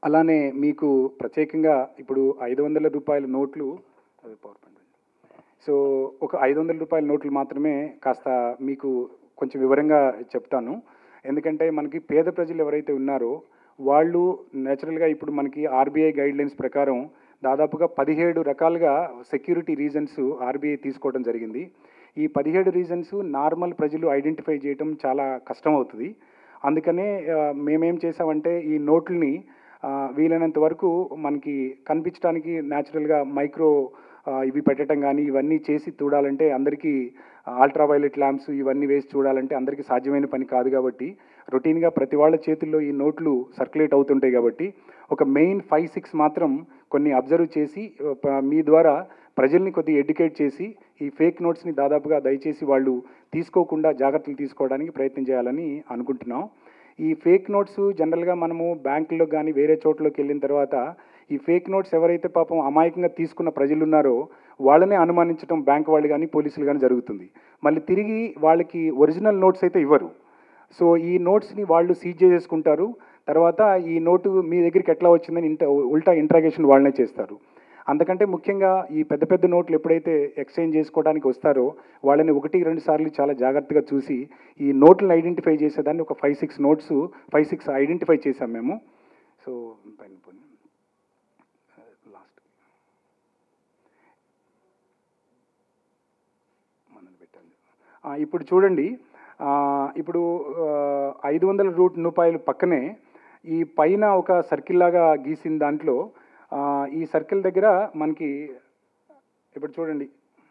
అలానే మీకు ప్రత్యేకంగా ఇప్పుడు ఐదు వందల రూపాయల నోట్లు అదే పవర్ పాయింట్ సో ఒక ఐదు వందల రూపాయల నోట్లు మాత్రమే కాస్త మీకు కొంచెం వివరంగా చెప్తాను ఎందుకంటే మనకి పేద ప్రజలు ఎవరైతే ఉన్నారో వాళ్ళు నేచురల్గా ఇప్పుడు మనకి ఆర్బీఐ గైడ్లైన్స్ ప్రకారం దాదాపుగా పదిహేడు రకాలుగా సెక్యూరిటీ రీజన్స్ ఆర్బీఐ తీసుకోవడం జరిగింది ఈ పదిహేడు రీజన్స్ నార్మల్ ప్రజలు ఐడెంటిఫై చేయడం చాలా కష్టం అవుతుంది అందుకనే ఆ, మేమేం చేసామంటే ఈ నోట్లని ఆ, వీలైనంత వరకు మనకి కనిపించడానికి న్యాచురల్గా మైక్రో ఆ, ఇవి పెట్టడం కానీ ఇవన్నీ చేసి చూడాలంటే అందరికీ అల్ట్రా వైలెట్ ల్యాంప్స్ ఇవన్నీ వేసి చూడాలంటే అందరికీ సాధ్యమైన పని కాదు కాబట్టి రొటీన్గా ప్రతి వాళ్ళ చేతుల్లో ఈ నోట్లు సర్క్యులేట్ అవుతుంటాయి కాబట్టి ఒక మెయిన్ ఫైవ్ సిక్స్ మాత్రం కొన్ని అబ్జర్వ్ చేసి ఆ, ప- మీ ద్వారా ప్రజల్ని కొద్దిగా ఎడ్యుకేట్ చేసి ఈ ఫేక్ నోట్స్ని దాదాపుగా దయచేసి వాళ్ళు తీసుకోకుండా జాగ్రత్తలు తీసుకోవడానికి ప్రయత్నం చేయాలని అనుకుంటున్నాం ఈ ఫేక్ నోట్స్ జనరల్గా మనము బ్యాంకుల్లో కానీ వేరే చోట్లోకి వెళ్ళిన తర్వాత ఈ ఫేక్ నోట్స్ ఎవరైతే పాపం అమాయకంగా తీసుకున్న ప్రజలు ఉన్నారో వాళ్ళనే అనుమానించడం బ్యాంక్ వాళ్ళు కానీ పోలీసులు కానీ జరుగుతుంది మళ్ళీ తిరిగి వాళ్ళకి ఒరిజినల్ నోట్స్ అయితే ఇవ్వరు సో ఈ నోట్స్ని వాళ్ళు సీజ్ చేసేసుకుంటారు తర్వాత ఈ నోటు మీ దగ్గరికి ఎట్లా వచ్చిందని ఇంట ఉల్టా ఇంట్రాగేషన్ వాళ్ళనే చేస్తారు అంతకంటే ముఖ్యంగా ఈ పెద్ద పెద్ద నోట్లు ఎప్పుడైతే ఎక్స్చేంజ్ చేసుకోవడానికి వస్తారో వాళ్ళని ఒకటి రెండు సార్లు చాలా జాగ్రత్తగా చూసి ఈ నోట్లను ఐడెంటిఫై చేసేదాన్ని ఒక five six notes five six identify చేసాం మేము సో పైన పోనీ. లాస్ట్ మనల్ని పెట్టండి ఆ, ఇప్పుడు చూడండి ఆ, ఇప్పుడు ఐదు వందల రూట్ రూపాయలు పక్కనే ఈ పైన ఒక సర్కిల్ లాగా గీసిన దాంట్లో ఆ, ఈ సర్కిల్ దగ్గర మనకి ఇప్పుడు చూడండి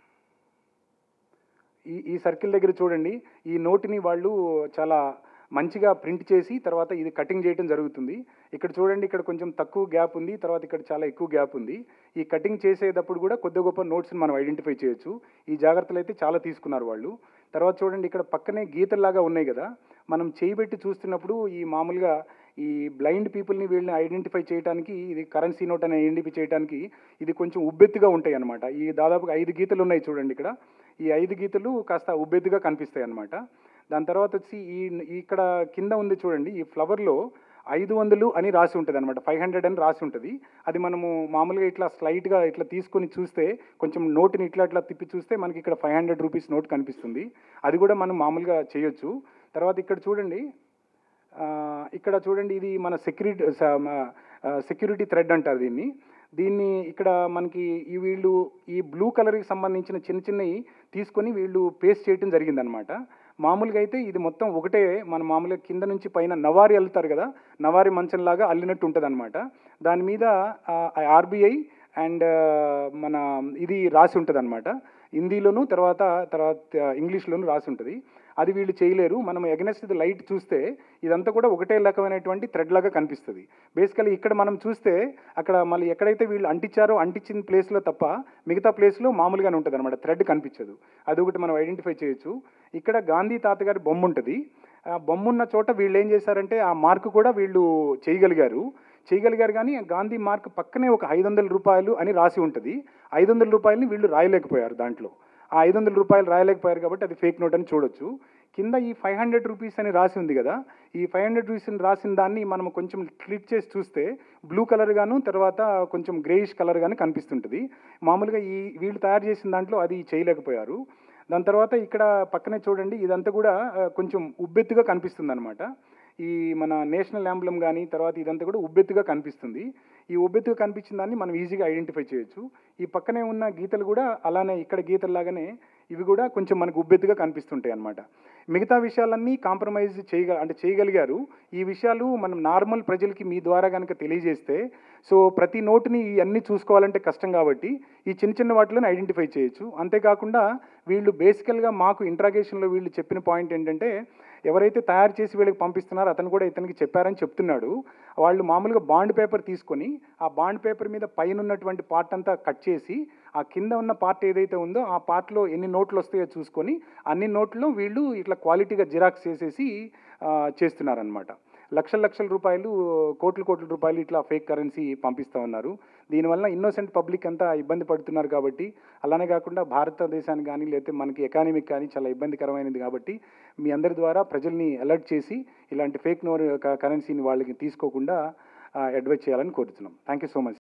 ఈ ఈ సర్కిల్ దగ్గర చూడండి ఈ నోటుని వాళ్ళు చాలా మంచిగా ప్రింట్ చేసి తర్వాత ఇది కటింగ్ చేయడం జరుగుతుంది ఇక్కడ చూడండి ఇక్కడ కొంచెం తక్కువ గ్యాప్ ఉంది తర్వాత ఇక్కడ చాలా ఎక్కువ గ్యాప్ ఉంది ఈ కటింగ్ చేసేటప్పుడు కూడా కొద్ది గొప్ప నోట్స్ని మనం ఐడెంటిఫై చేయొచ్చు ఈ జాగ్రత్తలు అయితే చాలా తీసుకున్నారు వాళ్ళు తర్వాత చూడండి ఇక్కడ పక్కనే గీతల్లాగా ఉన్నాయి కదా మనం చేయబెట్టి చూస్తున్నప్పుడు ఈ మామూలుగా ఈ బ్లైండ్ పీపుల్ని వీళ్ళని ఐడెంటిఫై చేయడానికి ఇది కరెన్సీ నోట్ అని ఐడెంటిఫై చేయడానికి ఇది కొంచెం ఉబ్బెత్తుగా ఉంటాయి అన్నమాట ఈ దాదాపుగా ఐదు గీతలు ఉన్నాయి చూడండి ఇక్కడ ఈ ఐదు గీతలు కాస్త ఉబ్బెత్తుగా కనిపిస్తాయి అన్నమాట దాని తర్వాత వచ్చి ఈ ఇక్కడ కింద ఉంది చూడండి ఈ ఫ్లవర్లో ఐదు వందలు అని రాసి ఉంటుంది అనమాట ఫైవ్ హండ్రెడ్ అని రాసి ఉంటుంది అది మనము మామూలుగా ఇట్లా స్లైట్గా ఇట్లా తీసుకొని చూస్తే కొంచెం నోట్ని ఇట్లా ఇట్లా తిప్పి చూస్తే మనకి ఇక్కడ ఫైవ్ హండ్రెడ్ రూపీస్ నోట్ కనిపిస్తుంది అది కూడా మనం మామూలుగా చేయొచ్చు తర్వాత ఇక్కడ చూడండి ఆ, ఇక్కడ చూడండి ఇది మన సెక్యూరిటీ సెక్యూరిటీ థ్రెడ్ అంటారు దీన్ని దీన్ని ఇక్కడ మనకి ఈ వీళ్ళు ఈ బ్లూ కలర్కి సంబంధించిన చిన్న చిన్నవి తీసుకొని వీళ్ళు పేస్ట్ చేయడం జరిగిందనమాట మామూలుగా అయితే ఇది మొత్తం ఒకటే మన మామూలుగా కింద నుంచి పైన నవారి అల్లుతారు కదా నవారి మంచంలాగా అల్లినట్టు ఉంటుంది అనమాట దాని మీద ఆర్బీఐ అండ్ మన ఇది రాసి ఉంటుంది అనమాట హిందీలోను తర్వాత తర్వాత ఇంగ్లీష్లోను రాసి ఉంటుంది అది వీళ్ళు చేయలేరు మనం ఎగనెస్ట్ ది లైట్ చూస్తే ఇదంతా కూడా ఒకటే రకమైనటువంటి థ్రెడ్ లాగా కనిపిస్తుంది బేసికలీ ఇక్కడ మనం చూస్తే అక్కడ మళ్ళీ ఎక్కడైతే వీళ్ళు అంటించారో అంటించిన ప్లేస్లో తప్ప మిగతా ప్లేస్లో మామూలుగానే ఉంటుంది అనమాట థ్రెడ్ కనిపించదు అది ఒకటి మనం ఐడెంటిఫై చేయొచ్చు ఇక్కడ గాంధీ తాతగారి బొమ్మ ఉంటుంది ఆ బొమ్మ ఉన్న చోట వీళ్ళు ఏం చేశారంటే ఆ మార్క్ కూడా వీళ్ళు చేయగలిగారు చేయగలిగారు కానీ గాంధీ మార్క్ పక్కనే ఒక ఐదు వందల రూపాయలు అని రాసి ఉంటుంది ఐదు వందల రూపాయలని వీళ్ళు రాయలేకపోయారు దాంట్లో ఆ ఐదు వందల రూపాయలు రాయలేకపోయారు కాబట్టి అది ఫేక్ నోట్ అని చూడొచ్చు కింద ఈ ఫైవ్ హండ్రెడ్ రూపీస్ అని రాసి ఉంది కదా ఈ ఫైవ్ హండ్రెడ్ రూపీస్ అని రాసిన దాన్ని మనం కొంచెం క్లిక్ చేసి చూస్తే బ్లూ కలర్ గాను తర్వాత కొంచెం గ్రేయిష్ కలర్ గాను కనిపిస్తుంటుంది మామూలుగా ఈ వీళ్ళు తయారు చేసిన దాంట్లో అది చేయలేకపోయారు దాని తర్వాత ఇక్కడ పక్కనే చూడండి ఇదంతా కూడా ఆ, కొంచెం ఉబ్బెత్తుగా కనిపిస్తుంది అనమాట ఈ మన నేషనల్ యాంబ్లం కానీ తర్వాత ఇదంతా కూడా ఉబ్బెత్తుగా కనిపిస్తుంది ఈ ఉబ్బెత్తుగా కనిపించిన దాన్ని మనం ఈజీగా ఐడెంటిఫై చేయొచ్చు ఈ పక్కనే ఉన్న గీతలు కూడా అలానే ఇక్కడ గీతల్లాగానే ఇవి కూడా కొంచెం మనకు ఉబ్బెత్తుగా కనిపిస్తుంటాయి అన్నమాట మిగతా విషయాలన్నీ కాంప్రమైజ్ చేయగ అంటే చేయగలిగారు ఈ విషయాలు మనం నార్మల్ ప్రజలకి మీ ద్వారా కనుక తెలియజేస్తే సో ప్రతి నోటుని ఇవన్నీ చూసుకోవాలంటే కష్టం కాబట్టి ఈ చిన్న చిన్న వాటిలోనే ఐడెంటిఫై చేయొచ్చు అంతేకాకుండా వీళ్ళు బేసికల్గా మాకు ఇంట్రాగేషన్లో వీళ్ళు చెప్పిన పాయింట్ ఏంటంటే ఎవరైతే తయారు చేసి వీళ్ళకి పంపిస్తున్నారో అతను కూడా ఇతనికి చెప్పారని చెప్తున్నాడు వాళ్ళు మామూలుగా బాండ్ పేపర్ తీసుకొని ఆ బాండ్ పేపర్ మీద పైన ఉన్నటువంటి పార్ట్ అంతా కట్ చేసి ఆ కింద ఉన్న పార్ట్ ఏదైతే ఉందో ఆ పార్ట్లో ఎన్ని నోట్లు వస్తాయో చూసుకొని అన్ని నోట్లు వీళ్ళు ఇట్లా క్వాలిటీగా జిరాక్స్ చేసేసి ఆ, చేస్తున్నారనమాట లక్షల లక్షల రూపాయలు కోట్ల కోట్ల రూపాయలు ఇట్లా ఫేక్ కరెన్సీ పంపిస్తూ ఉన్నారు దీనివల్ల ఇన్నోసెంట్ పబ్లిక్ అంతా ఇబ్బంది పడుతున్నారు కాబట్టి అలానే కాకుండా భారతదేశానికి కానీ లేకపోతే మనకి ఎకానమీకి కానీ చాలా ఇబ్బందికరమైనది కాబట్టి మీ అందరి ద్వారా ప్రజల్ని అలర్ట్ చేసి ఇలాంటి ఫేక్ నో కరెన్సీని వాళ్ళకి తీసుకోకుండా అడ్వైజ్ చేయాలని కోరుతున్నాం థ్యాంక్ యూ సో మచ్